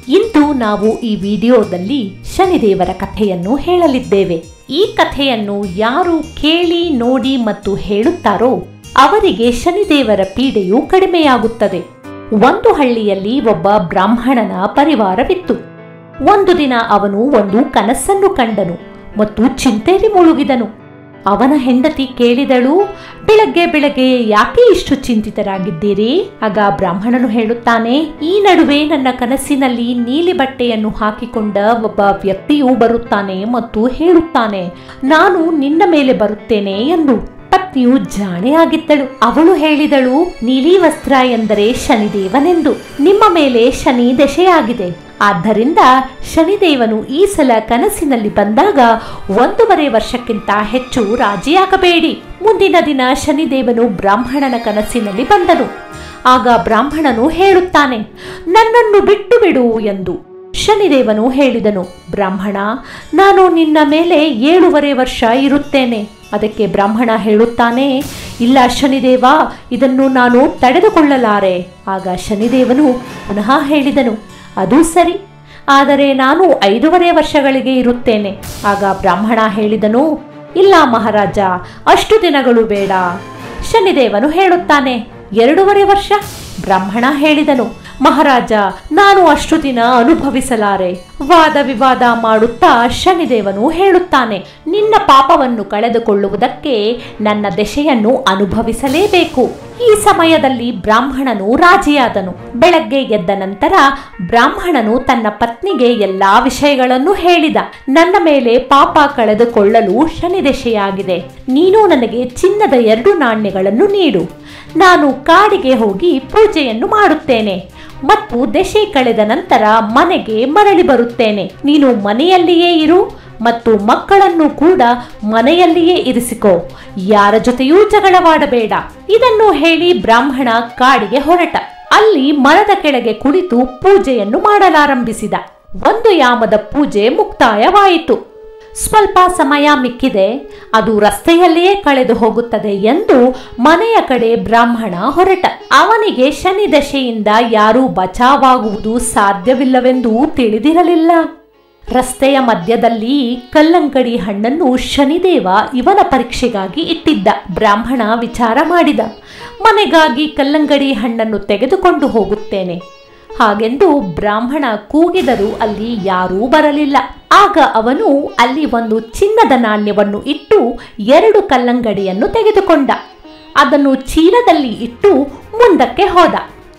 ಇಂದು ನಾವು ಈ ವಿಡಿಯೋದಲ್ಲಿ ಶನಿದೇವರ ಕಥೆಯನ್ನು ಹೇಳಲಿದ್ದೇವೆ ಈ ಕಥೆಯನ್ನು ಯಾರು ಕೇಳಿ ನೋಡಿ ಮತ್ತು ಹೇಳುತ್ತಾರೋ ಅವರಿಗೆ ಶನಿದೇವರ ಪೀಡೆಯು ಕಡಿಮೆಯಾಗುತ್ತದೆ ಒಂದು ಹಳ್ಳಿಯಲ್ಲಿ ಒಬ್ಬ ಬ್ರಾಹ್ಮಣನ ಪರಿವಾರವಿತ್ತು ಒಂದು ದಿನ ಅವನು ಒಂದು ಕನಸನ್ನು ಕಂಡನು ಮತ್ತು ಚಿಂತೆಯಲ್ಲಿ ಮುಳುಗಿದನು ಅವನ ಹೆಂಡತಿ ಕೇಳಿದಳು ಬೆಳಗ್ಗೆ ಬೆಳಗ್ಗೆ ಯಾಕೆ ಇಷ್ಟು ಚಿಂತಿತರಾಗಿದ್ದೀರಿ ಆಗ ಬ್ರಾಹ್ಮಣನು ಹೇಳುತ್ತಾನೆ ಈ ನಡುವೆ ನನ್ನ ಕನಸಿನಲ್ಲಿ ನೀಲಿ ಬಟ್ಟೆಯನ್ನು ಹಾಕಿಕೊಂಡ ಒಬ್ಬ ವ್ಯಕ್ತಿಯು ಬರುತ್ತಾನೆ ಮತ್ತು ಹೇಳುತ್ತಾನೆ ನಾನು ನಿನ್ನ ಮೇಲೆ ಬರುತ್ತೇನೆ ಎಂದು ಪತ್ನಿಯು ಜಾಣೆಯಾಗಿದ್ದಳು ಅವಳು ಹೇಳಿದಳು ನೀಲಿ ವಸ್ತ್ರ ಎಂದರೆ ಶನಿದೇವನೆಂದು ನಿಮ್ಮ ಮೇಲೆ ಶನಿ ದಶೆಯಾಗಿದೆ ಆದ್ದರಿಂದ ಶನಿದೇವನು ಈ ಸಲ ಕನಸಿನಲ್ಲಿ ಬಂದಾಗ ಒಂದೂವರೆ ವರ್ಷಕ್ಕಿಂತ ಹೆಚ್ಚು ರಾಜಿಯಾಗಬೇಡಿ ಮುಂದಿನ ದಿನ ಶನಿದೇವನು ಬ್ರಾಹ್ಮಣನ ಕನಸಿನಲ್ಲಿ ಬಂದನು ಆಗ ಬ್ರಾಹ್ಮಣನು ಹೇಳುತ್ತಾನೆ ನನ್ನನ್ನು ಬಿಟ್ಟು ಬಿಡು ಎಂದು ಶನಿದೇವನು ಹೇಳಿದನು ಬ್ರಾಹ್ಮಣ ನಾನು ನಿನ್ನ ಮೇಲೆ ಏಳೂವರೆ ವರ್ಷ ಇರುತ್ತೇನೆ ಅದಕ್ಕೆ ಬ್ರಾಹ್ಮಣ ಹೇಳುತ್ತಾನೆ ಇಲ್ಲ ಶನಿದೇವ ಇದನ್ನು ನಾನು ತಡೆದುಕೊಳ್ಳಲಾರೆ ಆಗ ಶನಿದೇವನು ಪುನಃ ಹೇಳಿದನು ಅದು ಸರಿ ಆದರೆ ನಾನು ಐದೂವರೆ ವರ್ಷಗಳಿಗೆ ಇರುತ್ತೇನೆ ಆಗ ಬ್ರಾಹ್ಮಣ ಹೇಳಿದನು ಇಲ್ಲ ಮಹಾರಾಜ ಅಷ್ಟು ದಿನಗಳು ಬೇಡ ಶನಿದೇವನು ಹೇಳುತ್ತಾನೆ ಎರಡೂವರೆ ವರ್ಷ ಬ್ರಾಹ್ಮಣ ಹೇಳಿದನು ಮಹಾರಾಜ ನಾನು ಅಷ್ಟು ದಿನ ಅನುಭವಿಸಲಾರೆ ವಾದ ವಿವಾದ ಮಾಡುತ್ತಾ ಶನಿದೇವನು ಹೇಳುತ್ತಾನೆ ನಿನ್ನ ಪಾಪವನ್ನು ಕಳೆದುಕೊಳ್ಳುವುದಕ್ಕೆ ನನ್ನ ದೆಶೆಯನ್ನು ಅನುಭವಿಸಲೇಬೇಕು ಈ ಸಮಯದಲ್ಲಿ ಬ್ರಾಹ್ಮಣನು ರಾಜಿಯಾದನು ಬೆಳಗ್ಗೆ ಎದ್ದ ನಂತರ ಬ್ರಾಹ್ಮಣನು ತನ್ನ ಪತ್ನಿಗೆ ಎಲ್ಲಾ ವಿಷಯಗಳನ್ನು ಹೇಳಿದ ನನ್ನ ಮೇಲೆ ಪಾಪ ಕಳೆದುಕೊಳ್ಳಲು ಶನಿದೆಶೆಯಾಗಿದೆ ನೀನು ನನಗೆ ಚಿನ್ನದ ಎರಡು ನಾಣ್ಯಗಳನ್ನು ನೀಡು ನಾನು ಕಾಡಿಗೆ ಹೋಗಿ ಪೂಜೆಯನ್ನು ಮಾಡುತ್ತೇನೆ ಮತ್ತು ದೆಶೆ ಕಳೆದ ನಂತರ ಮನೆಗೆ ಮರಳಿ ಬರುತ್ತೇನೆ ನೀನು ಮನೆಯಲ್ಲಿಯೇ ಇರು ಮತ್ತು ಮಕ್ಕಳನ್ನು ಕೂಡ ಮನೆಯಲ್ಲಿಯೇ ಇರಿಸಿಕೋ ಯಾರ ಜೊತೆಯೂ ಜಗಳವಾಡಬೇಡ ಇದನ್ನು ಹೇಳಿ ಬ್ರಾಹ್ಮಣ ಕಾಡಿಗೆ ಹೊರಟ ಅಲ್ಲಿ ಮರದ ಕೆಳಗೆ ಕುಳಿತು ಪೂಜೆಯನ್ನು ಮಾಡಲಾರಂಭಿಸಿದ ಒಂದು ಯಾಮದ ಪೂಜೆ ಮುಕ್ತಾಯವಾಯಿತು ಸ್ವಲ್ಪ ಸಮಯ ಮಿಕ್ಕಿದೆ ಅದು ರಸ್ತೆಯಲ್ಲಿಯೇ ಕಳೆದು ಹೋಗುತ್ತದೆ ಎಂದು ಮನೆಯ ಕಡೆ ಬ್ರಾಹ್ಮಣ ಹೊರಟ ಅವನಿಗೆ ಶನಿ ದಶೆಯಿಂದ ಯಾರೂ ಬಚಾವಾಗುವುದು ಸಾಧ್ಯವಿಲ್ಲವೆಂದು ತಿಳಿದಿರಲಿಲ್ಲ ರಸ್ತೆಯ ಮಧ್ಯದಲ್ಲಿ ಕಲ್ಲಂಗಡಿ ಹಣ್ಣನ್ನು ಶನಿದೇವ ಇವನ ಪರೀಕ್ಷೆಗಾಗಿ ಇಟ್ಟಿದ್ದ ಬ್ರಾಹ್ಮಣ ವಿಚಾರ ಮಾಡಿದ ಮನೆಗಾಗಿ ಕಲ್ಲಂಗಡಿ ಹಣ್ಣನ್ನು ತೆಗೆದುಕೊಂಡು ಹೋಗುತ್ತೇನೆ ಹಾಗೆಂದು ಬ್ರಾಹ್ಮಣ ಕೂಗಿದರೂ ಅಲ್ಲಿ ಯಾರೂ ಬರಲಿಲ್ಲ ಆಗ ಅವನು ಅಲ್ಲಿ ಒಂದು ಚಿನ್ನದ ನಾಣ್ಯವನ್ನು ಇಟ್ಟು ಎರಡು ಕಲ್ಲಂಗಡಿಯನ್ನು ತೆಗೆದುಕೊಂಡ ಅದನ್ನು ಚೀಲದಲ್ಲಿ ಇಟ್ಟು ಮುಂದಕ್ಕೆ ಹೋದ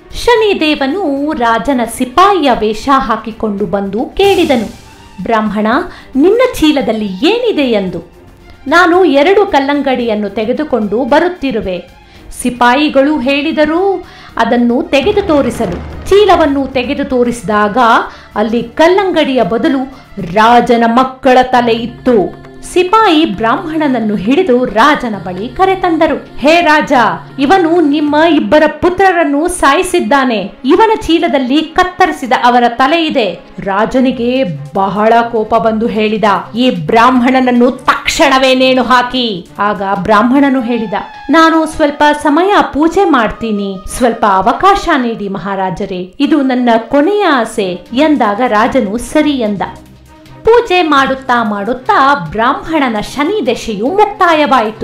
ಶನಿದೇವನು ರಾಜನ ಸಿಪಾಯಿಯ ವೇಷ ಹಾಕಿಕೊಂಡು ಬಂದು ಕೇಳಿದನು ಬ್ರಾಹ್ಮಣ ನಿನ್ನ ಚೀಲದಲ್ಲಿ ಏನಿದೆ ಎಂದು ನಾನು ಎರಡು ಕಲ್ಲಂಗಡಿಯನ್ನು ತೆಗೆದುಕೊಂಡು ಬರುತ್ತಿರುವೆ ಸಿಪಾಯಿಗಳು ಹೇಳಿದರೂ ಅದನ್ನು ತೆಗೆದು ತೋರಿಸಲು ಚೀಲವನ್ನು ತೆಗೆದು ತೋರಿಸಿದಾಗ ಅಲ್ಲಿ ಕಲ್ಲಂಗಡಿಯ ಬದಲು ರಾಜನ ಮಕ್ಕಳ ತಲೆ ಇತ್ತು ಸಿಪಾಯಿ ಬ್ರಾಹ್ಮಣನನ್ನು ಹಿಡಿದು ರಾಜನ ಬಳಿ ಕರೆತಂದರು ಹೇ ರಾಜ ಇವನು ನಿಮ್ಮ ಇಬ್ಬರ ಪುತ್ರರನ್ನು ಸಾಯಿಸಿದ್ದಾನೆ ಇವನ ಚೀಲದಲ್ಲಿ ಕತ್ತರಿಸಿದ ಅವರ ತಲೆ ಇದೆ ರಾಜನಿಗೆ ಬಹಳ ಕೋಪ ಬಂದು ಹೇಳಿದ ಈ ಬ್ರಾಹ್ಮಣನನ್ನು ತಕ್ಷಣವೇ ನೇಣು ಹಾಕಿ ಆಗ ಬ್ರಾಹ್ಮಣನು ಹೇಳಿದ ನಾನು ಸ್ವಲ್ಪ ಸಮಯ ಪೂಜೆ ಮಾಡ್ತೀನಿ ಸ್ವಲ್ಪ ಅವಕಾಶ ನೀಡಿ ಮಹಾರಾಜರೇ ಇದು ನನ್ನ ಕೊನೆಯ ಆಸೆ ಎಂದಾಗ ರಾಜನು ಸರಿ ಎಂದ ಪೂಜೆ ಮಾಡುತ್ತಾ ಮಾಡುತ್ತಾ ಬ್ರಾಹ್ಮಣನ ಶನಿ ದಶೆಯು ಮುಕ್ತಾಯವಾಯಿತು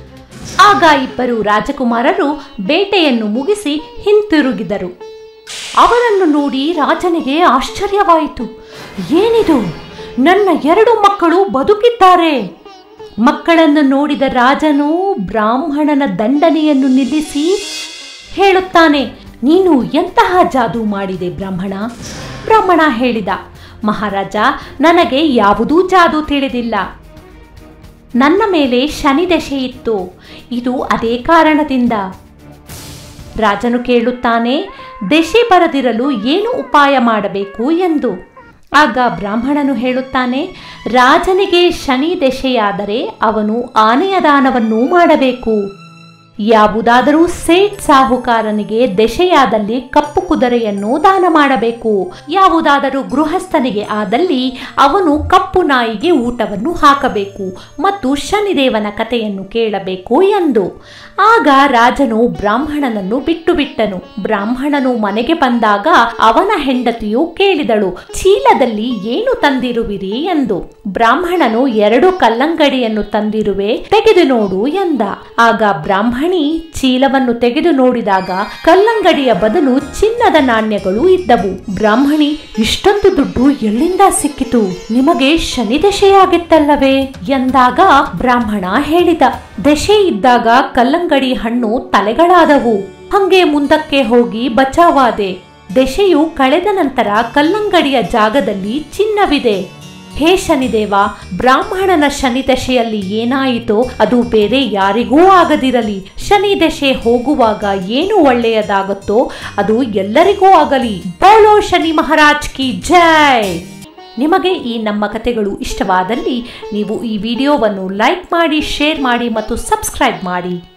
ಆಗ ಇಬ್ಬರು ರಾಜಕುಮಾರರು ಬೇಟೆಯನ್ನು ಮುಗಿಸಿ ಹಿಂತಿರುಗಿದರು ಅವರನ್ನು ನೋಡಿ ರಾಜನಿಗೆ ಆಶ್ಚರ್ಯವಾಯಿತು ಏನಿದು ನನ್ನ ಎರಡು ಮಕ್ಕಳು ಬದುಕಿದ್ದಾರೆ ಮಕ್ಕಳನ್ನು ನೋಡಿದ ರಾಜನು ಬ್ರಾಹ್ಮಣನ ದಂಡನೆಯನ್ನು ನಿಲ್ಲಿಸಿ ಹೇಳುತ್ತಾನೆ ನೀನು ಎಂತಹ ಜಾದೂ ಮಾಡಿದೆ ಬ್ರಾಹ್ಮಣ ಬ್ರಾಹ್ಮಣ ಹೇಳಿದ ಮಹಾರಾಜ ನನಗೆ ಯಾವುದೂ ಜಾದೂ ತಿಳಿದಿಲ್ಲ ನನ್ನ ಮೇಲೆ ಶನಿ ದಶೆ ಇತ್ತು ಇದು ಅದೇ ಕಾರಣದಿಂದ ರಾಜನು ಕೇಳುತ್ತಾನೆ ದಶೆ ಬರದಿರಲು ಏನು ಉಪಾಯ ಮಾಡಬೇಕು ಎಂದು ಆಗ ಬ್ರಾಹ್ಮಣನು ಹೇಳುತ್ತಾನೆ ರಾಜನಿಗೆ ಶನಿ ದಶೆಯಾದರೆ ಅವನು ಆನೆಯ ದಾನವನ್ನು ಮಾಡಬೇಕು ಯಾವುದಾದರೂ ಸೇಠ್ ಸಾಹುಕಾರನಿಗೆ ದೆಶೆಯಾದಲ್ಲಿ ಕಪ್ಪು ಕುದುರೆಯನ್ನು ದಾನ ಮಾಡಬೇಕು ಯಾವುದಾದರೂ ಗೃಹಸ್ಥನಿಗೆ ಆದಲ್ಲಿ ಅವನು ಕಪ್ಪು ನಾಯಿಗೆ ಊಟವನ್ನು ಹಾಕಬೇಕು ಮತ್ತು ಶನಿದೇವನ ಕಥೆಯನ್ನು ಕೇಳಬೇಕು ಎಂದು ಆಗ ರಾಜನು ಬ್ರಾಹ್ಮಣನನ್ನು ಬಿಟ್ಟು ಬಿಟ್ಟನು ಬ್ರಾಹ್ಮಣನು ಮನೆಗೆ ಬಂದಾಗ ಅವನ ಹೆಂಡತಿಯು ಕೇಳಿದಳು ಚೀಲದಲ್ಲಿ ಏನು ತಂದಿರುವಿರಿ ಎಂದು ಬ್ರಾಹ್ಮಣನು ಎರಡು ಕಲ್ಲಂಗಡಿಯನ್ನು ತಂದಿರುವೆ ತೆಗೆದು ನೋಡು ಎಂದ ಆಗ ಬ್ರಾಹ್ಮಣಿ ಚೀಲವನ್ನು ತೆಗೆದು ನೋಡಿದಾಗ ಕಲ್ಲಂಗಡಿಯ ಬದಲು ಚಿನ್ನದ ನಾಣ್ಯಗಳು ಇದ್ದವು ಬ್ರಾಹ್ಮಣಿ ಇಷ್ಟೊಂದು ದುಡ್ಡು ಎಲ್ಲಿಂದ ಸಿಕ್ಕಿತು ನಿಮಗೆ ಶನಿ ದಶೆಯಾಗಿತ್ತಲ್ಲವೇ ಎಂದಾಗ ಬ್ರಾಹ್ಮಣ ಹೇಳಿದ ದಶೆ ಇದ್ದಾಗ ಕಲ್ಲಂಗಡಿ ಹಣ್ಣು ತಲೆಗಳಾದವು ಹಂಗೆ ಮುಂದಕ್ಕೆ ಹೋಗಿ ಬಚಾವಾದೆ ದಶೆಯು ಕಳೆದ ನಂತರ ಕಲ್ಲಂಗಡಿಯ ಜಾಗದಲ್ಲಿ ಚಿನ್ನವಿದೆ ಹೇ ಶನಿದೇವ ಬ್ರಾಹ್ಮಣನ ಶನಿ ದಶೆಯಲ್ಲಿ ಏನಾಯಿತೋ ಅದು ಬೇರೆ ಯಾರಿಗೂ ಆಗದಿರಲಿ ಶನಿ ದಶೆ ಹೋಗುವಾಗ ಏನು ಒಳ್ಳೆಯದಾಗುತ್ತೋ ಅದು ಎಲ್ಲರಿಗೂ ಆಗಲಿ ಬೋಲೋ ಶನಿ ಮಹಾರಾಜ್ ಕಿ ಜೈ ನಿಮಗೆ ಈ ನಮ್ಮ ಕಥೆಗಳು ಇಷ್ಟವಾದಲ್ಲಿ ನೀವು ಈ ವಿಡಿಯೋವನ್ನು ಲೈಕ್ ಮಾಡಿ ಶೇರ್ ಮಾಡಿ ಮತ್ತು ಸಬ್ಸ್ಕ್ರೈಬ್ ಮಾಡಿ